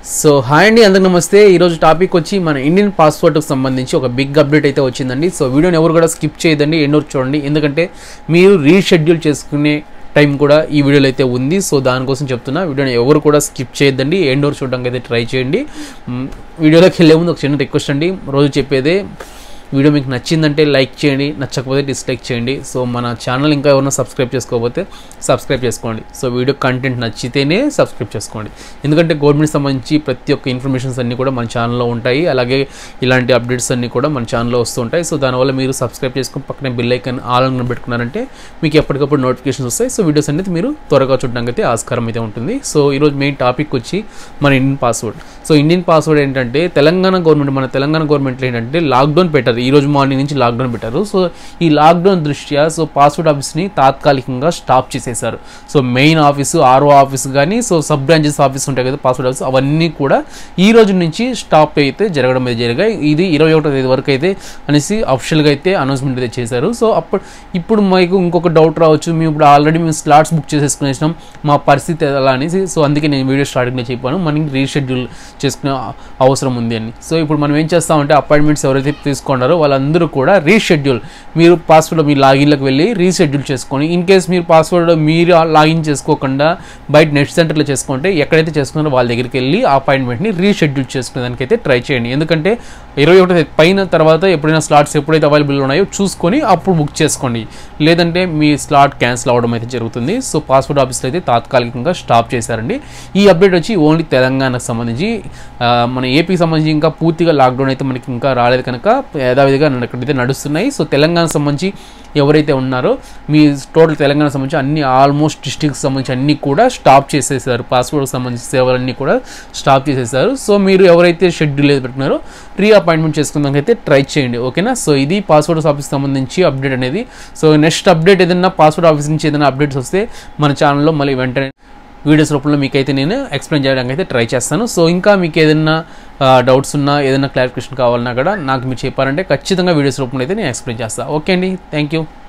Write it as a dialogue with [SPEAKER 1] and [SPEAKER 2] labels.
[SPEAKER 1] so hi అండి అందరికి నమస్తే ఈరోజు టాపిక్ వచ్చి మన ఇండియన్ పాస్పోర్ట్కి సంబంధించి ఒక బిగ్ అప్డేట్ అయితే వచ్చిందండి సో వీడియోని ఎవరు కూడా స్కిప్ చేయదండి ఎన్నో చూడండి ఎందుకంటే మీరు రీషెడ్యూల్ చేసుకునే టైం కూడా ఈ వీడియోలో అయితే ఉంది సో దానికోసం చెప్తున్నా వీడియోని ఎవరు కూడా స్కిప్ చేయొద్దండి ఎండోర్ చూడడానికి అయితే ట్రై చేయండి మ్, వీడియోలోకి వెళ్ళే ముందు ఒక చిన్న రిక్వెస్ట్ అండి రోజు చెప్పేదే వీడియో మీకు నచ్చిందంటే లైక్ చేయండి నచ్చకపోతే డిస్లైక్ చేయండి సో మన ఛానల్ ఇంకా ఎవరైనా సబ్స్క్రైబ్ చేసుకోకపోతే సబ్స్క్రైబ్ చేసుకోండి సో వీడియో కంటెంట్ నచ్చితేనే సబ్స్క్రైబ్ చేసుకోండి ఎందుకంటే గవర్నమెంట్ సంబంధించి ప్రతి ఒక్క ఇన్ఫర్మేషన్స్ అన్నీ కూడా మన ఛానల్లో ఉంటాయి అలాగే ఇలాంటి అప్డేట్స్ అన్నీ కూడా మన ఛానల్లో వస్తూ ఉంటాయి సో దానివల్ల మీరు సబ్స్క్రైబ్ చేసుకుని పక్కనే బిల్ ఐకన్ ఆల్ అని పెట్టుకున్నారంటే మీకు ఎప్పటికప్పుడు నోటిఫికేషన్స్ వస్తాయి సో వీడియోస్ అనేది మీరు త్వరగా చూడడానికి అయితే ఆస్కారం అయితే ఉంటుంది సో ఈరోజు మెయిన్ టాపిక్ వచ్చి మన Indian password so Indian password ఏంటంటే తెలంగాణ గవర్నమెంట్ మన తెలంగాణ గవర్నమెంట్లో ఏంటంటే లాక్డౌన్ పెట్టారు ఈ రోజు మార్నింగ్ నుంచి లాక్డౌన్ పెట్టారు సో ఈ లాక్డౌన్ దృష్ట్యా సో పాస్వర్డ్ ఆఫీస్ని తాత్కాలికంగా స్టాప్ చేసేసారు so main office R O office కానీ సో సబ్ బ్రాంచెస్ ఆఫీస్ ఉంటాయి కదా పాస్వర్డ్ ఆఫీస్ అవన్నీ కూడా ఈ రోజు నుంచి స్టాప్ అయితే జరగడం అయితే జరిగాయి ఇది ఇరవై ఒకటో తేదీ వరకు అయితే అనేసి అఫిషియల్గా అయితే అనౌన్స్మెంట్ అయితే చేశారు సో అప్పుడు ఇప్పుడు మీకు ఇంకొక డౌట్ రావచ్చు మేము ఇప్పుడు ఆల్రెడీ మేము స్లాట్స్ బుక్ చేసేసుకునేసినాం మా పరిస్థితి ఎలా అనేసి సో అందుకే నేను వీడియో స్టార్టింగ్లో చెప్పాను మనకి రీషెడ్యూల్ చేసుకునే అవసరం ఉంది అని సో ఇప్పుడు మనం ఏం చేస్తామంటే అపాయింట్మెంట్స్ ఎవరైతే తీసుకున్నారో వాళ్ళందరూ కూడా రీషెడ్యూల్ మీరు పాస్వర్డ్ మీ లాగిన్లోకి వెళ్ళి రీషెడ్యూల్ చేసుకొని ఇన్ కేస్ మీరు పాస్వర్డ్ మీరు లాగిన్ చేసుకోకుండా బయట నెట్ సెంటర్లో చేసుకుంటే ఎక్కడైతే చేసుకున్నారో వాళ్ళ దగ్గరికి వెళ్ళి ఆ అపాయింట్మెంట్ని రీషెడ్యూల్ చేసుకునేదానికి అయితే ట్రై చేయండి ఎందుకంటే ఇరవై ఒకటో తేదీ పైన తర్వాత ఎప్పుడైనా స్లాట్స్ ఎప్పుడైతే అవైలబుల్ ఉన్నాయో చూసుకొని అప్పుడు బుక్ చేసుకోండి లేదంటే మీ స్లాట్ క్యాన్సిల్ అవ్వడం అయితే జరుగుతుంది సో పాస్పోర్ట్ ఆఫీస్లో అయితే తాత్కాలికంగా స్టాప్ చేశారండి ఈ అప్డేట్ వచ్చి ఓన్లీ తెలంగాణకు సంబంధించి ఆ, మన ఏపీకి సంబంధించి ఇంకా పూర్తిగా లాక్డౌన్ అయితే మనకి ఇంకా రాలేదు కనుక యథావిధిగా ఇక్కడైతే నడుస్తున్నాయి సో తెలంగాణకు సంబంధించి ఎవరైతే ఉన్నారో మీ టోటల్ తెలంగాణ సంబంధించి అన్ని ఆల్మోస్ట్ డిస్టిక్స్ సంబంధించి అన్ని కూడా స్టాప్ చేసేసారు పాస్పోర్ట్కి సంబంధించిన సేవలన్నీ కూడా స్టాప్ చేసేసారు సో మీరు ఎవరైతే షెడ్యూల్ ఏది పెట్టినారో రీ అపాయింట్మెంట్ చేసుకుందానికి అయితే ట్రై చేయండి ఓకేనా సో ఇది పాస్పోర్ట్ ఆఫీస్ సంబంధించి అప్డేట్ అనేది సో నెక్స్ట్ అప్డేట్ ఏదైనా పాస్పోర్ట్ ఆఫీస్ నుంచి ఏదైనా అప్డేట్స్ వస్తే మన ఛానల్లో మళ్ళీ వెంటనే వీడియోస్ రూపంలో మీకైతే నేను ఎక్స్ప్లెయిన్ చేయడానికి అయితే ట్రై చేస్తాను సో ఇంకా మీకు ఏదైనా డౌట్స్ ఉన్నా ఏదైనా క్లారిఫికేషన్ కావాలన్నా కూడా నాకు మీరు చెప్పారంటే ఖచ్చితంగా వీడియోస్ రూపంలో అయితే నేను ఎక్స్ప్లెయిన్ చేస్తాను ఓకే అండి థ్యాంక్ యూ